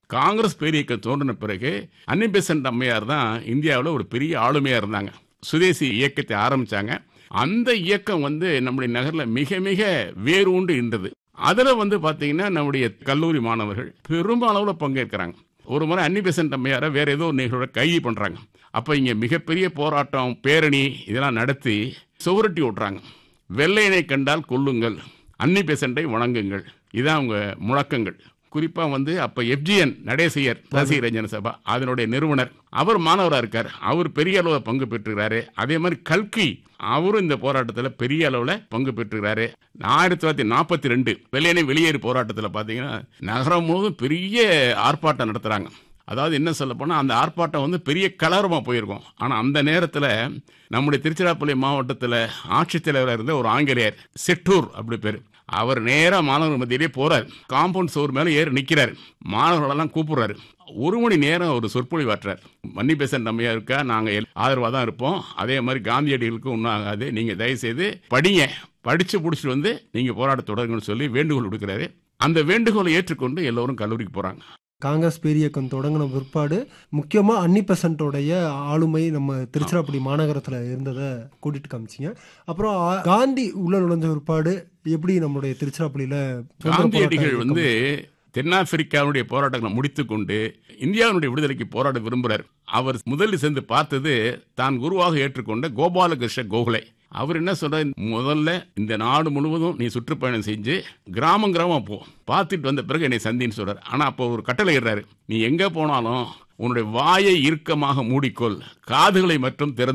காங்கிரஸ் பேரியக்கம் தோன்றின பிறகு அன்னி பெசன்ட் அம்மையார் தான் இந்தியாவில் ஒரு பெரிய ஆளுமையா இருந்தாங்க சுதேசி இயக்கத்தை ஆரம்பிச்சாங்க அந்த இயக்கம் வந்து நம்முடைய நகரில் மிக மிக வேரூண்டு இருந்தது அதில் வந்து பார்த்தீங்கன்னா நம்முடைய கல்லூரி மாணவர்கள் பெரும்பாலாவில் பங்கேற்கிறாங்க ஒரு முறை அன்னி பெசன்ட் அம்மையாரை வேற ஏதோ ஒரு நிகழ்வை கைது பண்ணுறாங்க அப்போ இங்கே மிகப்பெரிய போராட்டம் பேரணி இதெல்லாம் நடத்தி சுவரட்டி விட்றாங்க வெள்ளையனை கண்டால் கொல்லுங்கள் அன்னி பெசண்டை வணங்குங்கள் இதான் அவங்க முழக்கங்கள் குறிப்பா வந்து அப்ப எஃப்ஜிஎன் நடேசியர் ரசிக ரஞ்சன சபா அதனுடைய நிறுவனர் அவர் மாணவராக இருக்கார் அவர் பெரிய அளவில் பங்கு பெற்றுகிறாரு அதே மாதிரி கல்கி அவரும் இந்த போராட்டத்தில் பெரிய அளவில் பங்கு பெற்றுகிறாரு ஆயிரத்தி தொள்ளாயிரத்தி நாற்பத்தி ரெண்டு வெள்ளையனை வெளியேறு போராட்டத்தில் பார்த்தீங்கன்னா நகரம் முழுவதும் பெரிய ஆர்ப்பாட்டம் நடத்துகிறாங்க அதாவது என்ன சொல்ல போனால் அந்த ஆர்ப்பாட்டம் வந்து பெரிய கலரமாக போயிருக்கும் ஆனால் அந்த நேரத்தில் நம்முடைய திருச்சிராப்பள்ளி மாவட்டத்தில் ஆட்சித்தலைவராக இருந்த ஒரு ஆங்கிலேயர் செட்டூர் அப்படி பேர் அவர் நேராக மாணவர்கள் மத்தியிலே போறார் காம்பவுண்ட் சோர் மேலே ஏறி நிற்கிறார் மாணவர்களெல்லாம் கூப்பிடுறாரு ஒரு மணி நேரம் ஒரு சொற்பொழிவாற்றார் மன்னி பேசன் நம்மையா இருக்கா நாங்கள் ஆதரவாக தான் இருப்போம் அதே மாதிரி காந்தியடிகளுக்கும் ஒன்றும் ஆகாது நீங்கள் தயவுசெய்து படிங்க படித்து பிடிச்சிட்டு வந்து நீங்கள் போராட்ட தொடருங்கன்னு சொல்லி வேண்டுகோள் விடுக்கிறாரு அந்த வேண்டுகோளை ஏற்றுக்கொண்டு எல்லோரும் கல்லூரிக்கு போகிறாங்க காங்கிரஸ் பேரியக்கம் தொடங்கின பிற்பாடு முக்கியமா அன்னி பெசன்ட்டோடைய ஆளுமை நம்ம திருச்சிராப்பள்ளி மாநகரத்துல இருந்ததை கூட்டிட்டு காமிச்சிங்க அப்புறம் ஆ- காந்தி உள்ள நுழைஞ்ச பிற்பாடு எப்படி நம்மளுடைய திருச்சிராப்பள்ளியில சுதந்திர காந்தியடிகள் போராட்ட வந்து தென்னாப்பிரிக்காவுடைய போராட்டங்களை முடித்துக்கொண்டு இந்தியாவுடைய விடுதலைக்கு போராட விரும்புகிறார் அவர் முதலில் சென்று பார்த்தது தான் குருவாக ஏற்றுக்கொண்ட கோபாலகிருஷ்ண கோகலே அவர் என்ன சொல்றாரு முதல்ல இந்த நாடு முழுவதும் நீ சுற்றுப்பயணம் செஞ்சு கிராமம் கிராமம் போ பார்த்துட்டு வந்த பிறகு என்னை சந்தின்னு சொல்றாரு ஆனா அப்போ ஒரு கட்டளை இடுறாரு நீ எங்க போனாலும் உன்னுடைய வாயை இறுக்கமாக மூடிக்கொள் காதுகளை மட்டும் திறந்து